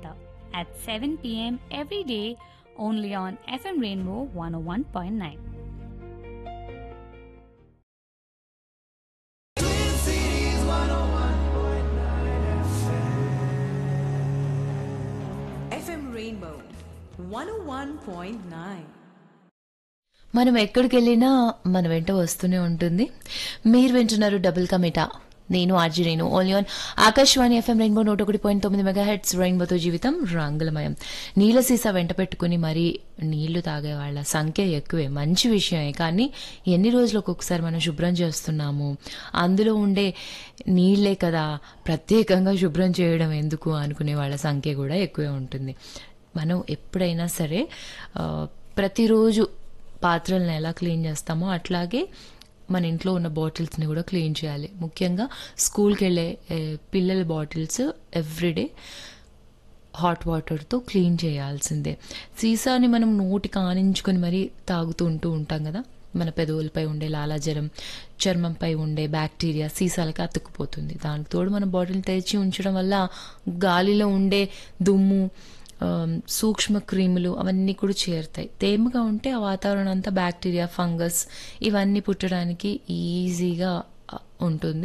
Kamita at 7 pm every day only on FM Rainbow 101.9. FM Rainbow 101.9. మనం ఎక్కడికి వెళ్ళినా మన వెంట వస్తూనే ఉంటుంది మీరు వింటున్నారు డబుల్ కమిటా నేను ఆర్జీ నేను only on Akashvani FM rainbow నూట ఒకటి పాయింట్ తొమ్మిది మెగా హెడ్స్ రెయిన్బోతో జీవితం రంగులమయం నీళ్ళ సీసా వెంట పెట్టుకుని మరీ నీళ్లు తాగే వాళ్ళ సంఖ్య ఎక్కువే మంచి విషయమే కానీ ఎన్ని రోజులకు ఒకసారి మనం శుభ్రం చేస్తున్నాము అందులో ఉండే నీళ్లే కదా ప్రత్యేకంగా శుభ్రం చేయడం ఎందుకు అనుకునే వాళ్ళ సంఖ్య కూడా ఎక్కువే ఉంటుంది మనం ఎప్పుడైనా సరే ఆ, ప్రతిరోజు పాత్రలను ఎలా క్లీన్ చేస్తామో అట్లాగే మన ఇంట్లో ఉన్న బాటిల్స్ని కూడా క్లీన్ చేయాలి ముఖ్యంగా స్కూల్కి వెళ్ళే ఏ, పిల్లల బాటిల్స్ ఎవ్రీడే హాట్ వాటర్తో క్లీన్ చేయాల్సిందే సీసాని మనం నోటి కానించుకొని మరీ తాగుతూ ఉంటూ ఉంటాం కదా మన పెదవులపై ఉండే లాలాజలం చర్మంపై ఉండే బ్యాక్టీరియా సీసాలకి అతుక్కుపోతుంది దానికి తోడు మన బాటిల్ తెరిచి ఉంచడం వల్ల గాలిలో ఉండే దుమ్ము ఆమ్, సూక్ష్మ క్రిములు అవన్నీ కూడా చేరుతాయి తేమగా ఉంటే ఆ వాతావరణం అంతా బ్యాక్టీరియా ఫంగస్ ఇవన్నీ పుట్టడానికి ఈజీగా ఆ, ఉంటుంది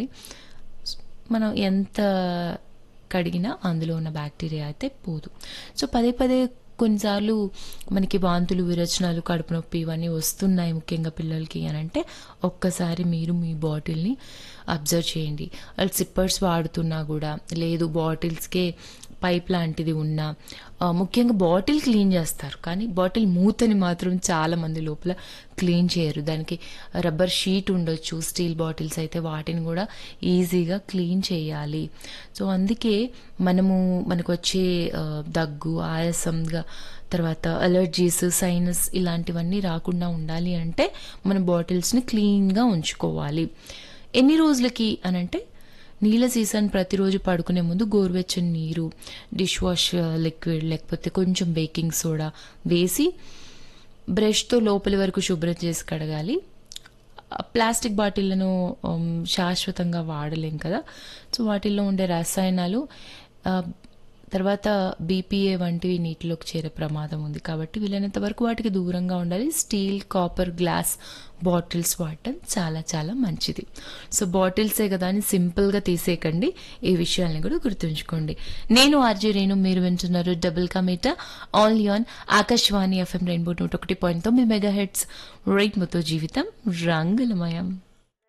మనం ఎంత కడిగినా అందులో ఉన్న బ్యాక్టీరియా అయితే పోదు సో పదే పదే కొన్నిసార్లు మనకి వాంతులు విరచనాలు కడుపు నొప్పి ఇవన్నీ వస్తున్నాయి ముఖ్యంగా పిల్లలకి అని అంటే ఒక్కసారి మీరు మీ బాటిల్ని అబ్జర్వ్ చేయండి వాళ్ళు సిప్పర్స్ వాడుతున్నా కూడా లేదు బాటిల్స్కే పైప్ లాంటిది ఉన్నా ఆ, ముఖ్యంగా బాటిల్ క్లీన్ చేస్తారు కానీ బాటిల్ మూతని మాత్రం చాలా మంది లోపల క్లీన్ చేయరు దానికి రబ్బర్ షీట్ ఉండొచ్చు స్టీల్ బాటిల్స్ అయితే వాటిని కూడా ఈజీగా క్లీన్ చేయాలి సో అందుకే మనము మనకు వచ్చే ఆ, దగ్గు ఆయాసంగా తర్వాత అలర్జీస్ సైనస్ ఇలాంటివన్నీ రాకుండా ఉండాలి అంటే మన బాటిల్స్ని క్లీన్గా ఉంచుకోవాలి ఎన్ని రోజులకి అనంటే నీళ్ళ సీసాని ప్రతిరోజు పడుకునే ముందు గోరువెచ్చని నీరు డిష్ వాష్ లిక్విడ్ లేకపోతే కొంచెం బేకింగ్ సోడా వేసి బ్రష్తో లోపలి వరకు శుభ్రం చేసి కడగాలి ఆ ప్లాస్టిక్ బాటిళ్లను ఉమ్, శాశ్వతంగా వాడలేం కదా సో వాటిల్లో ఉండే రసాయనాలు ఆ, తర్వాత బీపీఏ వంటివి నీటిలోకి చేరే ప్రమాదం ఉంది కాబట్టి వీలైనంత వరకు వాటికి దూరంగా ఉండాలి స్టీల్ కాపర్ గ్లాస్ బాటిల్స్ వాడటం చాలా చాలా మంచిది సో బాటిల్సే కదా అని సింపుల్గా తీసేయకండి ఈ విషయాల్ని కూడా గుర్తుంచుకోండి నేను ఆర్జే రేణు మీరు వింటున్నారు డబుల్ కమీటా all on Akashvani FM rainbow నూట ఒకటి పాయింట్ తొమ్మిది మెగా హెడ్స్ రైట్ మొత్తం జీవితం రంగులమయం